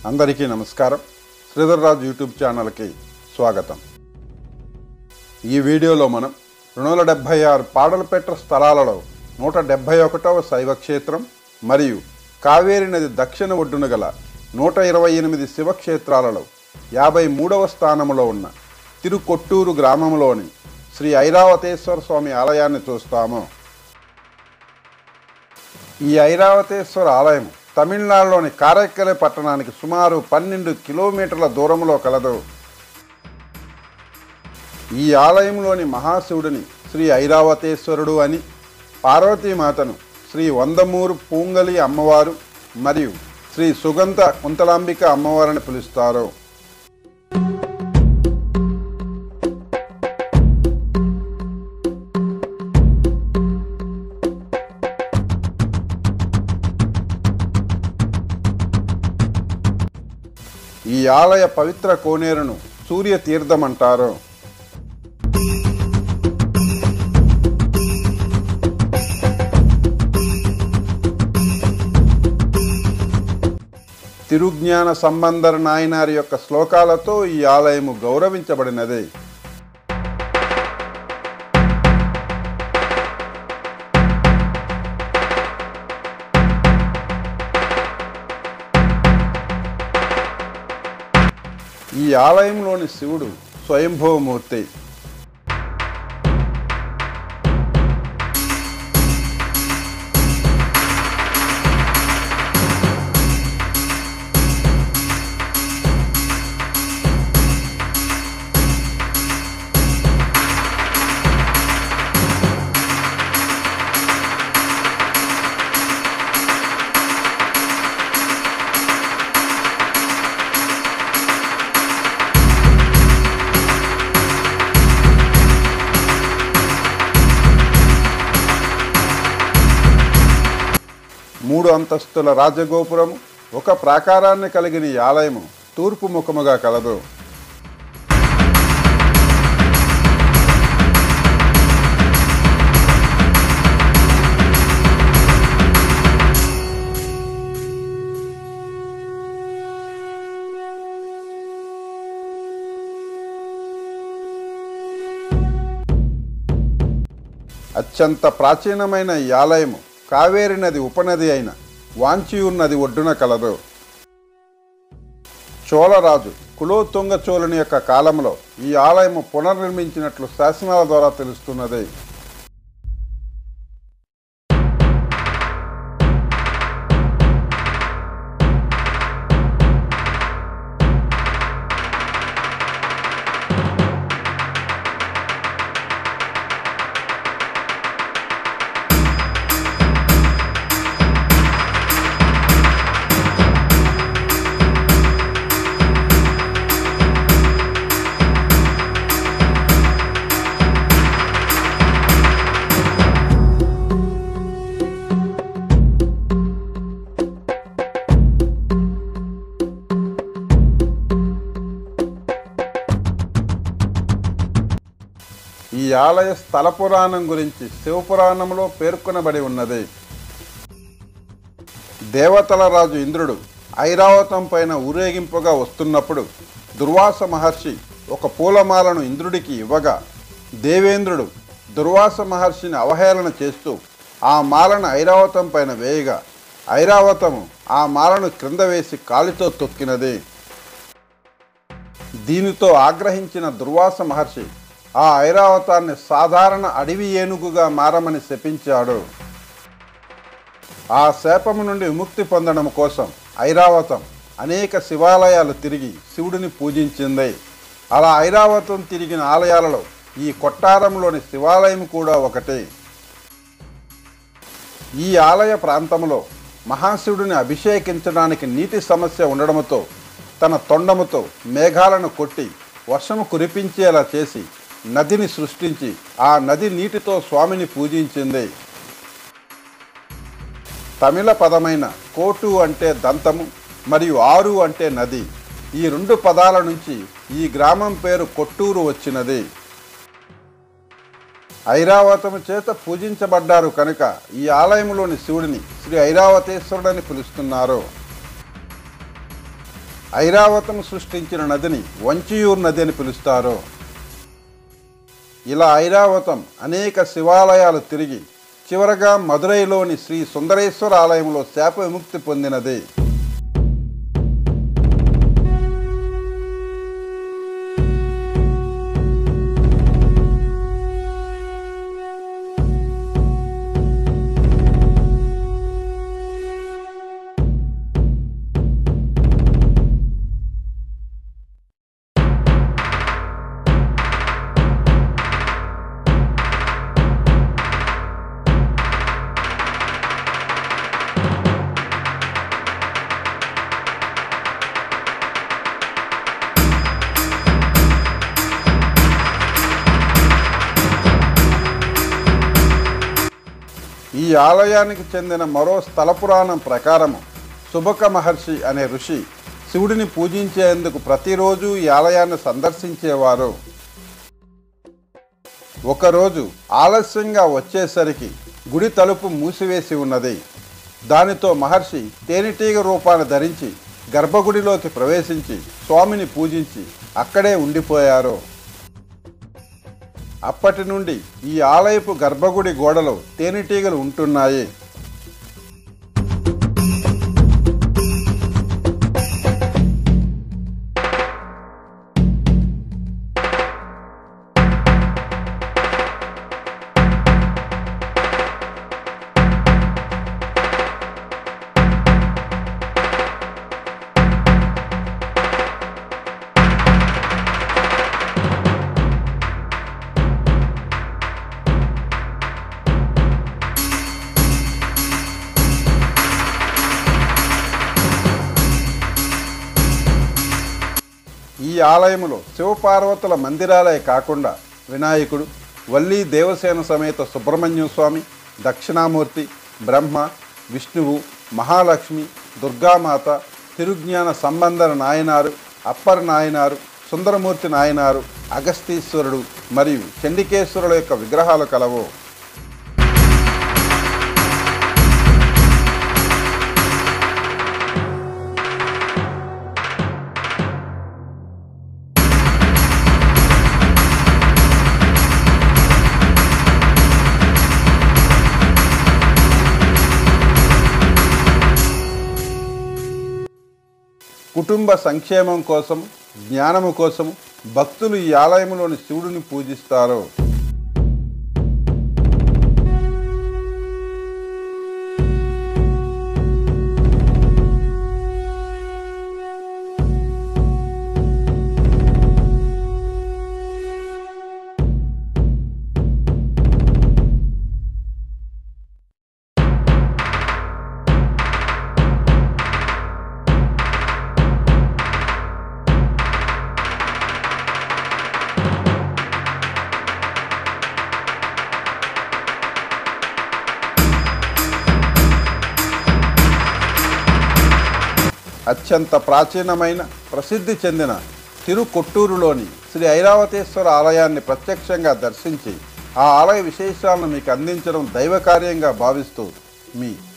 అందరికీ నమస్కారం శ్రీధర్రాజు యూట్యూబ్ ఛానల్కి స్వాగతం ఈ వీడియోలో మనం రెండు వందల డెబ్భై ఆరు పాడలపెట్ట స్థలాలలో నూట డెబ్భై ఒకటవ శైవక్షేత్రం మరియు కావేరి నది దక్షిణ ఒడ్డున గల నూట ఇరవై ఎనిమిది శివక్షేత్రాలలో యాభై మూడవ స్థానంలో ఉన్న తిరుకొట్టూరు గ్రామంలోని శ్రీ ఐరావతేశ్వర స్వామి ఆలయాన్ని చూస్తాము ఈ ఐరావతేశ్వర ఆలయం తమిళనాడులోని కారైక్కలే పట్టణానికి సుమారు పన్నెండు కిలోమీటర్ల దూరంలో కలదు ఈ ఆలయంలోని మహాశివుడిని శ్రీ ఐరావతేశ్వరుడు అని పార్వతీమాతను శ్రీ వందమూరు పూంగలి అమ్మవారు మరియు శ్రీ సుగంధ కుంతలాంబిక అమ్మవారిని పిలుస్తారు ఈ ఆలయ పవిత్ర కోనేరును సూర్య తీర్థమంటారు తిరుజ్ఞాన సంబంధర్ నాయనారి యొక్క శ్లోకాలతో ఈ ఆలయము గౌరవించబడినది ఈ ఆలయంలోని శివుడు స్వయంభవమూర్తి మూడు అంతస్తుల రాజగోపురము ఒక ప్రాకారాన్ని కలిగిన ఈ ఆలయము తూర్పు ముఖముగా కలదు అత్యంత ప్రాచీనమైన ఈ ఆలయము కావేరి నది ఉపనది అయిన వాంచియూర్ నది ఒడ్డున కలదు చోళరాజు కులోతుంగ చోళుని యొక్క కాలంలో ఈ ఆలయము పునర్నిర్మించినట్లు శాసనాల ద్వారా తెలుస్తున్నది ఈ ఆలయ స్థల పురాణం గురించి శివపురాణంలో పేర్కొనబడి ఉన్నది దేవతల రాజు ఇంద్రుడు ఐరావతం పైన ఊరేగింపుగా వస్తున్నప్పుడు దుర్వాస మహర్షి ఒక పూలమాలను ఇంద్రుడికి ఇవ్వగా దేవేంద్రుడు దుర్వాస మహర్షిని అవహేళన చేస్తూ ఆ మాలను ఐరావతం పైన వేయగా ఐరావతము ఆ మాలను క్రింద వేసి కాలితో తొక్కినది దీనితో ఆగ్రహించిన దుర్వాస మహర్షి ఆ ఐరావతాన్ని సాధారణ అడవి ఏనుగుగా మారమని శపించాడు ఆ శాపము నుండి విముక్తి పొందడం కోసం ఐరావతం అనేక శివాలయాలు తిరిగి శివుడిని పూజించింది అలా ఐరావతం తిరిగిన ఆలయాలలో ఈ కొట్టారంలోని శివాలయం కూడా ఒకటి ఈ ఆలయ ప్రాంతంలో మహాశివుడిని అభిషేకించడానికి నీటి సమస్య ఉండడంతో తన తొండముతో మేఘాలను కొట్టి వర్షము కురిపించేలా చేసి నదిని సృష్టించి ఆ నది నీటితో స్వామిని పూజించింది తమిళ పదమైన కోటు అంటే దంతము మరియు ఆరు అంటే నది ఈ రెండు పదాల నుంచి ఈ గ్రామం పేరు కొట్టూరు వచ్చినది ఐరావతము చేత పూజించబడ్డారు కనుక ఈ ఆలయంలోని శివుడిని శ్రీ ఐరావతేశ్వరుడని పిలుస్తున్నారు ఐరావతం సృష్టించిన నదిని వంచియూర్ నది అని పిలుస్తారు ఇలా ఐరావతం అనేక శివాలయాలు తిరిగి చివరగా మదురైలోని శ్రీ సుందరేశ్వర ఆలయంలో శాప విముక్తి పొందినది ఈ ఆలయానికి చెందిన మరో స్థల పురాణం ప్రకారము సుబక మహర్షి అనే ఋషి శివుడిని పూజించేందుకు ప్రతిరోజు ఈ ఆలయాన్ని సందర్శించేవారు ఒకరోజు ఆలస్యంగా వచ్చేసరికి గుడి తలుపు మూసివేసి ఉన్నది దానితో మహర్షి తేనెటీగ రూపాన్ని ధరించి గర్భగుడిలోకి ప్రవేశించి స్వామిని పూజించి అక్కడే ఉండిపోయారు అప్పటి నుండి ఈ ఆలయపు గర్భగుడి గోడలో తేనెటీగలు ఉంటున్నాయి ఈ ఆలయములో శివపార్వతుల మందిరాలే కాకుండా వినాయకుడు వల్లీ దేవసేన సమేత సుబ్రహ్మణ్య స్వామి దక్షిణామూర్తి బ్రహ్మ విష్ణువు మహాలక్ష్మి దుర్గామాత తిరుజ్ఞాన సంబంధర నాయనారు అప్పర్ నాయనారు సుందరమూర్తి నాయనారు అగస్తీశ్వరుడు మరియు చండికేశ్వరుల యొక్క విగ్రహాలు కలవు కుటుంబ సంక్షేమం కోసం జ్ఞానము కోసం భక్తులు ఈ ఆలయంలోని శివుడిని పూజిస్తారు అత్యంత ప్రాచీనమైన ప్రసిద్ధి చెందిన తిరుకొట్టూరులోని శ్రీ ఐరావతేశ్వర ఆలయాన్ని ప్రత్యక్షంగా దర్శించి ఆ ఆలయ విశేషాలను మీకు అందించడం దైవ కార్యంగా భావిస్తూ మీ